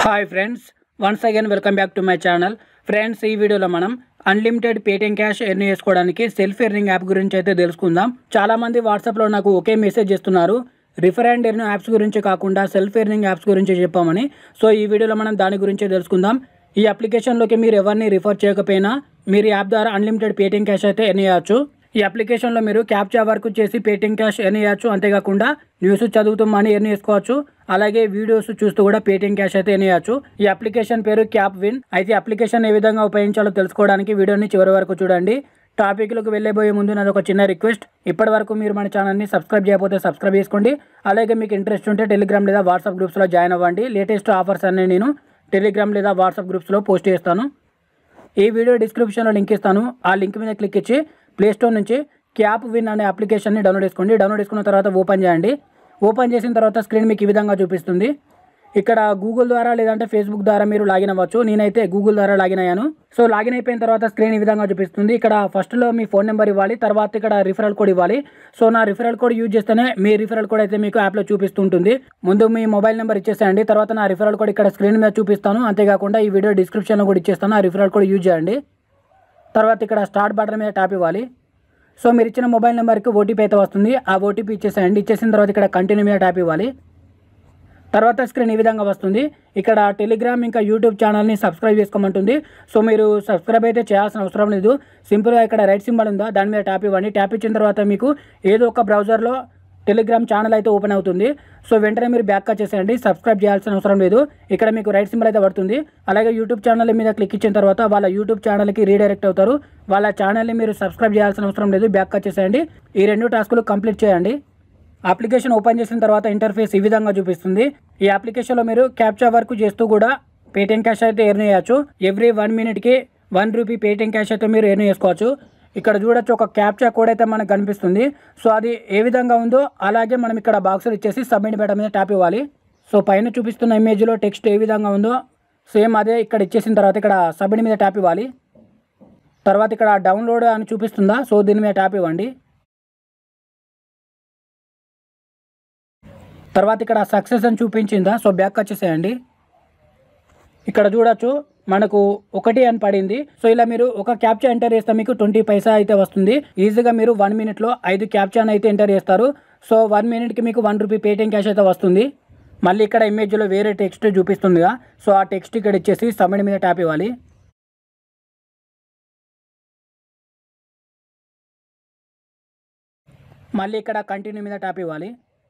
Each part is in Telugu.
hi friends once again welcome back to my channel friends ఈ వీడియోలో మనం అన్లిమిటెడ్ పేటిఎం క్యాష్ ఎర్న్ చేసుకోవడానికి సెల్ఫ్ ఎర్నింగ్ యాప్ గురించి అయితే తెలుసుకుందాం చాలా మంది వాట్సాప్లో నాకు ఒకే మెసేజ్ చేస్తున్నారు రిఫర్ అండ్ ఎర్న్ యాప్స్ గురించి కాకుండా సెల్ఫ్ ఎర్నింగ్ యాప్స్ గురించి చెప్పామని సో ఈ వీడియోలో మనం దాని గురించే తెలుసుకుందాం ఈ అప్లికేషన్లోకి మీరు ఎవరిని రిఫర్ చేయకపోయినా మీరు యాప్ ద్వారా అన్లిమిటెడ్ పేటిఎం క్యాష్ అయితే ఎర్న్ చేయవచ్చు ఈ అప్లికేషన్లో మీరు క్యాప్చా వర్క్ చేసి పేటిఎం క్యాష్ ఎర్న్ చేయొచ్చు అంతేకాకుండా న్యూస్ చదువుతూ మనీ ఎర్న్ చేసుకోవచ్చు అలాగే వీడియోస్ చూస్తూ కూడా పేటిఎం క్యాష్ అయితే ఎర్న్ చేయొచ్చు ఈ అప్లికేషన్ పేరు క్యాప్ విన్ అయితే ఈ అప్లికేషన్ ఏ విధంగా ఉపయోగించాలో తెలుసుకోవడానికి వీడియోని చివరి వరకు చూడండి టాపిక్లకు వెళ్ళబోయే ముందు నాది ఒక చిన్న రిక్వెస్ట్ ఇప్పటి వరకు మీరు మన ఛానల్ని సబ్స్క్రైబ్ చేయకపోతే సబ్స్క్రైబ్ చేసుకోండి అలాగే మీకు ఇంట్రెస్ట్ ఉంటే టెలిగ్రామ్ లేదా వాట్సాప్ గ్రూప్స్లో జాయిన్ అవ్వండి లేటెస్ట్ ఆఫర్స్ అన్నీ నేను టెలిగ్రామ్ లేదా వాట్సాప్ గ్రూప్స్లో పోస్ట్ చేస్తాను ఈ వీడియో డిస్క్రిప్షన్లో లింక్ ఇస్తాను ఆ లింక్ మీద క్లిక్ ఇచ్చి ప్లేస్టోర్ నుంచి క్యాప్ విన్ అనే అప్లికేషన్ని డౌన్లోడ్ చేసుకోండి డౌన్లోడ్ చేసుకున్న తర్వాత ఓపెన్ చేయండి ఓపెన్ చేసిన తర్వాత స్క్రీన్ మీకు ఈ విధంగా చూపిస్తుంది ఇక్కడ గూగుల్ ద్వారా లేదంటే ఫేస్బుక్ ద్వారా మీరు లాగిన్ అవ్వచ్చు నేనైతే గూగుల్ ద్వారా లాగిన్ అయ్యాను సో లాగిన్ అయిపోయిన తర్వాత స్క్రీన్ ఈ విధంగా చూపిస్తుంది ఇక్కడ ఫస్ట్లో మీ ఫోన్ నెంబర్ ఇవ్వాలి తర్వాత ఇక్కడ రిఫరల్ కోడ్ ఇవ్వాలి సో నా రిఫరల్ కోడ్ యూజ్ చేస్తేనే మీ రిఫరల్ కోడ్ అయితే మీకు యాప్లో చూపిస్తుంటుంది ముందు మీ మొబైల్ నెంబర్ ఇచ్చేసేయండి తర్వాత నా రిఫరల్ కోడ్ ఇక్కడ స్క్రీన్ మీద చూపిస్తాను అంతేకాకుండా ఈ వీడియో డిస్క్రిప్షన్లో కూడా ఇచ్చేస్తాను ఆ రిఫరల్ కోడ్ యూజ్ చేయండి తర్వాత ఇక్కడ స్టార్ట్ బటన్ మీద ట్యాప్ ఇవ్వాలి సో మీరు ఇచ్చిన మొబైల్ నెంబర్కి ఓటీపీ అయితే వస్తుంది ఆ ఓటీపీ ఇచ్చేసేయండి ఇచ్చేసిన తర్వాత ఇక్కడ కంటిన్యూ మీద ట్యాప్ ఇవ్వాలి తర్వాత స్క్రీన్ ఈ విధంగా వస్తుంది ఇక్కడ టెలిగ్రామ్ ఇంకా యూట్యూబ్ ఛానల్ని సబ్స్క్రైబ్ చేసుకోమంటుంది సో మీరు సబ్స్క్రైబ్ అయితే చేయాల్సిన అవసరం లేదు సింపుల్గా ఇక్కడ రైట్ సింబల్ ఉందా దాని మీద ట్యాప్ ఇవ్వండి ట్యాప్ ఇచ్చిన తర్వాత మీకు ఏదో ఒక బ్రౌజర్లో టెలిగ్రామ్ ఛానల్ అయితే ఓపెన్ అవుతుంది సో వెంటనే మీరు బ్యాక్ చేసేయండి సబ్స్క్రైబ్ చేయాల్సిన అవసరం లేదు ఇక్కడ మీకు రైట్ సింబల్ అయితే పడుతుంది అలాగే యూట్యూబ్ ఛానల్ మీద క్లిక్ ఇచ్చిన తర్వాత వాళ్ళ యూట్యూబ్ ఛానల్కి రీడైరెక్ట్ అవుతారు వాళ్ళ ఛానల్ని మీరు సబ్స్క్రైబ్ చేయాల్సిన అవసరం లేదు బ్యాక్ చేసేయండి ఈ రెండు టాస్కులు కంప్లీట్ చేయండి అప్లికేషన్ ఓపెన్ చేసిన తర్వాత ఇంటర్ఫేస్ ఈ విధంగా చూపిస్తుంది ఈ అప్లికేషన్లో మీరు క్యాప్చా వర్క్ చేస్తూ కూడా పేటిఎం క్యాష్ అయితే ఎర్న్ చేయొచ్చు ఎవ్రీ వన్ మినిట్కి వన్ రూపీ పేటిఎం క్యాష్ అయితే మీరు ఎర్న్ చేసుకోవచ్చు ఇక్కడ చూడొచ్చు ఒక క్యాప్చా కోడ్ అయితే మనకు కనిపిస్తుంది సో అది ఏ విధంగా ఉందో అలాగే మనం ఇక్కడ బాక్సులు ఇచ్చేసి సబ్మిట్ బటన్ మీద ట్యాప్ ఇవ్వాలి సో పైన చూపిస్తున్న ఇమేజ్లో టెక్స్ట్ ఏ విధంగా ఉందో సేమ్ అదే ఇక్కడ ఇచ్చేసిన తర్వాత ఇక్కడ సబ్మిట్ మీద ట్యాప్ ఇవ్వాలి తర్వాత ఇక్కడ డౌన్లోడ్ అని చూపిస్తుందా సో దీని మీద ట్యాప్ ఇవ్వండి తర్వాత ఇక్కడ సక్సెస్ అని చూపించిందా సో బ్యాక్ వచ్చేసేయండి ఇక్కడ చూడొచ్చు మనకు ఒకటి అని పడింది సో ఇలా మీరు ఒక క్యాప్చా ఎంటర్ చేస్తే మీకు ట్వంటీ పైసా అయితే వస్తుంది ఈజీగా మీరు వన్ మినిట్లో ఐదు క్యాప్చాని అయితే ఎంటర్ చేస్తారు సో వన్ మినిట్కి మీకు వన్ రూపీ పేటిఎం క్యాష్ అయితే వస్తుంది మళ్ళీ ఇక్కడ ఇమేజ్లో వేరే టెక్స్ట్ చూపిస్తుందిగా సో ఆ టెక్స్ట్ ఇక్కడ ఇచ్చేసి సబ్మిట్ మీద ట్యాప్ ఇవ్వాలి మళ్ళీ ఇక్కడ కంటిన్యూ మీద ట్యాప్ ఇవ్వాలి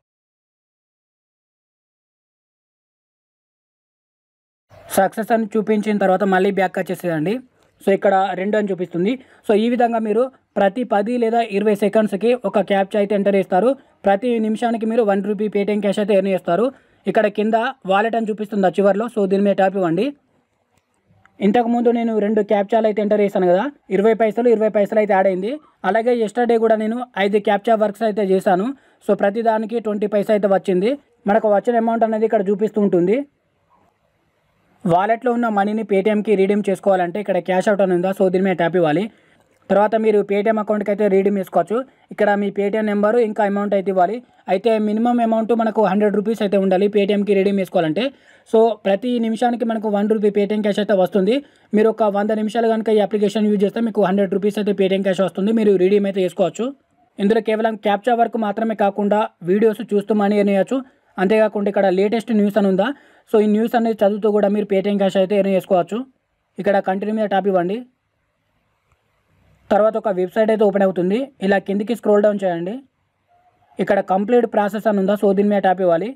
సక్సెస్ అని చూపించిన తర్వాత మళ్ళీ బ్యాక్ వచ్చేసేయండి సో ఇక్కడ రెండు అని చూపిస్తుంది సో ఈ విధంగా మీరు ప్రతి పది లేదా ఇరవై సెకండ్స్కి ఒక క్యాప్చా అయితే ఎంటర్ చేస్తారు ప్రతి నిమిషానికి మీరు వన్ రూపీ పేటిఎం క్యాష్ అయితే ఎర్న్ చేస్తారు ఇక్కడ కింద వాలెట్ అని చూపిస్తుంది ఆ చివరిలో సో దీని మీద ట్యాప్ ఇవ్వండి ఇంతకుముందు నేను రెండు క్యాప్చాలు అయితే ఎంటర్ చేశాను కదా ఇరవై పైసలు ఇరవై పైసలు అయితే యాడ్ అయింది అలాగే ఎస్టర్డే కూడా నేను ఐదు క్యాప్చా వర్క్స్ అయితే చేశాను సో ప్రతి దానికి ట్వంటీ పైసా అయితే వచ్చింది మనకు వచ్చిన అమౌంట్ అనేది ఇక్కడ చూపిస్తూ ఉంటుంది వాలెట్లో ఉన్న మనీని పేటీఎంకి రీడీమ్ చేసుకోవాలంటే ఇక్కడ క్యాష్ అవుట్ అని ఉందా సో దీని మీద ట్యాప్ ఇవ్వాలి తర్వాత మీరు పేటీఎం అకౌంట్కి అయితే రీడీమ్ చేసుకోవచ్చు ఇక్కడ మీ పేటీఎం నెంబరు ఇంకా అమౌంట్ అయితే ఇవ్వాలి అయితే మినిమం అమౌంట్ మనకు హండ్రెడ్ రూపీస్ అయితే ఉండాలి పేటీఎంకి రీడీమ్ చేసుకోవాలంటే సో ప్రతి నిమిషానికి మనకు వన్ రూపీ పేటీఎం క్యాష్ అయితే వస్తుంది మీరు ఒక వంద నిమిషాలు కనుక ఈ అప్లికేషన్ యూజ్ చేస్తే మీకు హండ్రెడ్ రూపీస్ అయితే పేటీఎం క్యాష్ వస్తుంది మీరు రీడీమ్ అయితే చేసుకోవచ్చు ఇందులో కేవలం క్యాప్చా వర్క్ మాత్రమే కాకుండా వీడియోస్ చూస్తూ మనీ ఎర్న్ చేయొచ్చు అంతేకాకుండా ఇక్కడ లేటెస్ట్ న్యూస్ అని ఉందా సో ఈ న్యూస్ అనేది చదువుతూ కూడా మీరు పేటీఎం క్యాష్ అయితే ఎర్న్ చేసుకోవచ్చు ఇక్కడ కంటిన్యూ మీద ట్యాప్ ఇవ్వండి తర్వాత ఒక వెబ్సైట్ అయితే ఓపెన్ అవుతుంది ఇలా కిందికి స్క్రోల్ డౌన్ చేయండి ఇక్కడ కంప్లీట్ ప్రాసెస్ అని ఉందా సో దీని మీద ట్యాప్ ఇవ్వాలి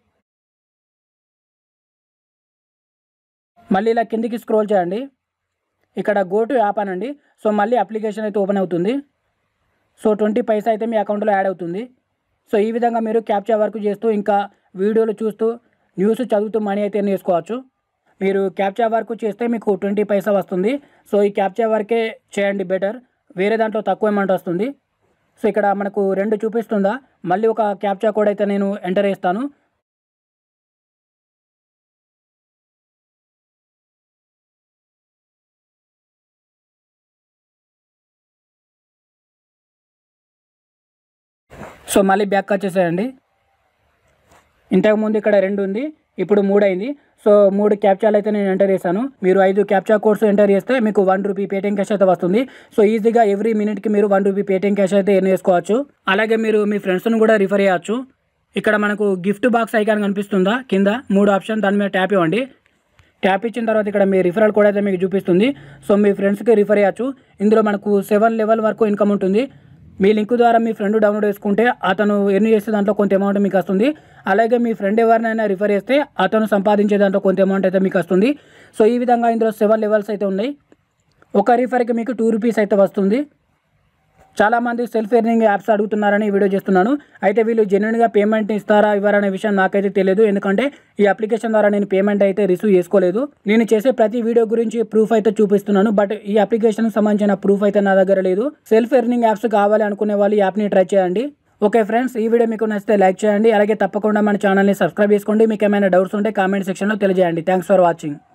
మళ్ళీ ఇలా కిందికి స్క్రోల్ చేయండి ఇక్కడ గో టు యాప్ అనండి సో మళ్ళీ అప్లికేషన్ అయితే ఓపెన్ అవుతుంది సో ట్వంటీ పైసా అయితే మీ అకౌంట్లో యాడ్ అవుతుంది సో ఈ విధంగా మీరు క్యాప్చా వర్క్ చేస్తూ ఇంకా వీడియోలు చూస్తూ న్యూస్ చదువుతూ మనీ అయితే నేర్చుకోవచ్చు మీరు క్యాప్చా వర్క్ చేస్తే మీకు ట్వంటీ పైసా వస్తుంది సో ఈ క్యాప్చా వర్కే చేయండి బెటర్ వేరే దాంట్లో తక్కువ అమౌంట్ వస్తుంది సో ఇక్కడ మనకు రెండు చూపిస్తుందా మళ్ళీ ఒక క్యాప్చా కోడ్ అయితే నేను ఎంటర్ చేస్తాను సో మళ్ళీ బ్యాక్ వచ్చేసేయండి ఇంతకుముందు ఇక్కడ రెండు ఉంది ఇప్పుడు మూడు అయింది సో మూడు క్యాప్చాలు అయితే నేను ఎంటర్ చేశాను మీరు ఐదు క్యాప్చా కోడ్స్ ఎంటర్ చేస్తే మీకు వన్ రూపీ పేటిఎం క్యాష్ అయితే వస్తుంది సో ఈజీగా ఎవ్రీ మినిట్కి మీరు వన్ రూపీ పేటిఎం క్యాష్ అయితే ఎర్న్ చేసుకోవచ్చు అలాగే మీరు మీ ఫ్రెండ్స్ను కూడా రిఫర్ చేయవచ్చు ఇక్కడ మనకు గిఫ్ట్ బాక్స్ ఐకాన్ కనిపిస్తుందా కింద మూడు ఆప్షన్ దాని మీద ట్యాప్ ఇవ్వండి ట్యాప్ ఇచ్చిన తర్వాత ఇక్కడ మీ రిఫరల్ కోడ్ అయితే మీకు చూపిస్తుంది సో మీ ఫ్రెండ్స్కి రిఫర్ చేయొచ్చు ఇందులో మనకు సెవెన్ లెవెల్ వరకు ఇన్కమ్ ఉంటుంది మీ లింక్ ద్వారా మీ ఫ్రెండ్ డౌన్లోడ్ చేసుకుంటే అతను ఎర్న్ చేసే దాంట్లో కొంత అమౌంట్ మీకు వస్తుంది అలాగే మీ ఫ్రెండ్ ఎవరినైనా రిఫర్ చేస్తే అతను సంపాదించే దాంట్లో కొంత అమౌంట్ అయితే మీకు వస్తుంది సో ఈ విధంగా ఇందులో సెవెన్ లెవెల్స్ అయితే ఉన్నాయి ఒక రిఫర్కి మీకు టూ రూపీస్ అయితే వస్తుంది చాలామంది సెల్ఫ్ ఎర్నింగ్ యాప్స్ అడుగుతున్నారని ఈ వీడియో చేస్తున్నాను అయితే వీళ్ళు జెన్యున్గా పేమెంట్ ఇస్తారా ఇవ్వరనే విషయం నాకైతే తెలియదు ఎందుకంటే ఈ అప్లికేషన్ ద్వారా నేను పేమెంట్ అయితే రిసీవ్ చేసుకోలేదు నేను చేసే ప్రతి వీడియో గురించి ప్రూఫ్ అయితే చూపిస్తున్నాను బట్ ఈ అప్లికేషన్కి సంబంధించిన ప్రూఫ్ అయితే నా దగ్గర లేదు సెల్ఫ్ ఎర్నింగ్ యాప్స్ కావాలి అనుకునే వాళ్ళు ఈ యాప్ని ట్రై చేయండి ఓకే ఫ్రెండ్స్ ఈ వీడియో మీకు నచ్చితే లైక్ చేయండి అలాగే తప్పకుండా మన ఛానల్ని సబ్స్క్రైబ్ చేసుకోండి మీకు ఏమైనా డౌట్స్ ఉంటే కామెంట్ సెక్షన్లో తెలియజేయండి థ్యాంక్స్ ఫర్ వాచింగ్